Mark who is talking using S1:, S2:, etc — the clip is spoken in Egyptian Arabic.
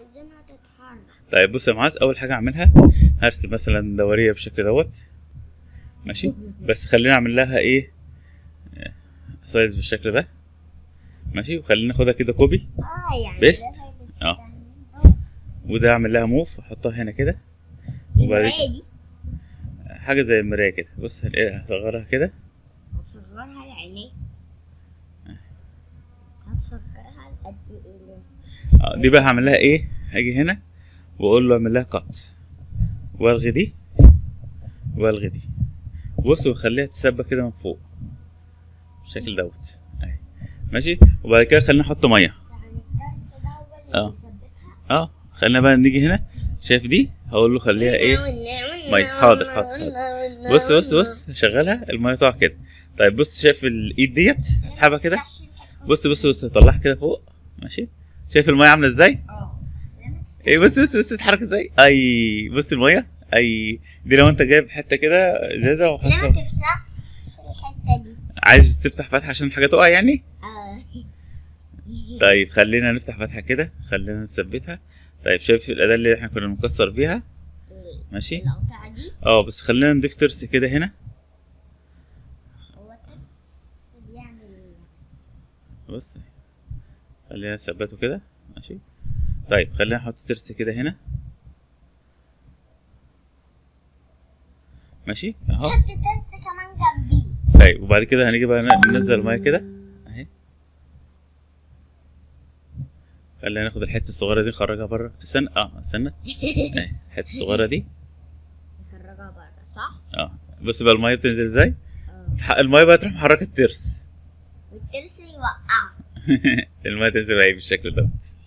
S1: عايزينها تتحرك
S2: طيب بص يا معاذ اول حاجه اعملها هرسم مثلا دوريه بالشكل دوت ماشي بس خلينا اعمل لها ايه آه، سايز بالشكل ده ماشي وخلينا ناخدها كده كوبي
S1: اه يعني
S2: بيست؟
S1: ده
S2: اه. وده اعمل لها موف واحطها هنا كده وبعد
S1: المراية دي
S2: حاجه زي المرايه كده بص هنلاقيها هصغرها كده
S1: هتصغرها لعينيك هتصغرها لقد ايه
S2: اه دي بقى هعمل لها ايه هاجي هنا واقول له اعمل لها كات والغي دي والغي دي بص وخليها تثبت كده من فوق بالشكل دوت اهي ماشي وبعد كده خلينا نحط ميه
S1: يعني الدرس ده هو اللي
S2: اه.
S1: بيثبتها
S2: اه خلينا بقى نيجي هنا شايف دي هقول له خليها ايه مية. حاضر، حاضر، حاضر. بص بص بص هشغلها الميه تقع كده طيب بص شايف الايد ديت هسحبها كده بص بص بص هطلعها كده فوق ماشي شايف الميه عامله ازاي
S1: اه
S2: ايه بص بص بص تتحرك ازاي اي بص الميه اي دي لو انت جايب حته كده ازازه
S1: لما
S2: وحاططها
S1: تفتح الحتة دي
S2: عايز تفتح فتحه عشان الحاجه تقع يعني
S1: اه
S2: طيب خلينا نفتح فتحه كده خلينا نثبتها طيب شايف الاداه اللي احنا كنا بنكسر بيها ماشي
S1: القطعة دي
S2: اه بس خلينا نضيف ترس كده هنا
S1: هو الترس بيعمل ايه؟
S2: بص خلينا نثبته كده ماشي طيب خلينا نحط ترس كده هنا ماشي اهو
S1: حط ترس كمان جنبيه
S2: طيب وبعد كده هنيجي بقى ننزل الميه كده اهي خلينا ناخد الحته الصغيره دي نخرجها بره استنى اه استنى اهي الحته الصغيره دي
S1: نخرجها بره صح؟
S2: اه بص بقى الميه بتنزل ازاي
S1: اه
S2: الميه بقى تروح محركه الترس
S1: والترس يوقعه
S2: الميه تنزل اهي بالشكل دوت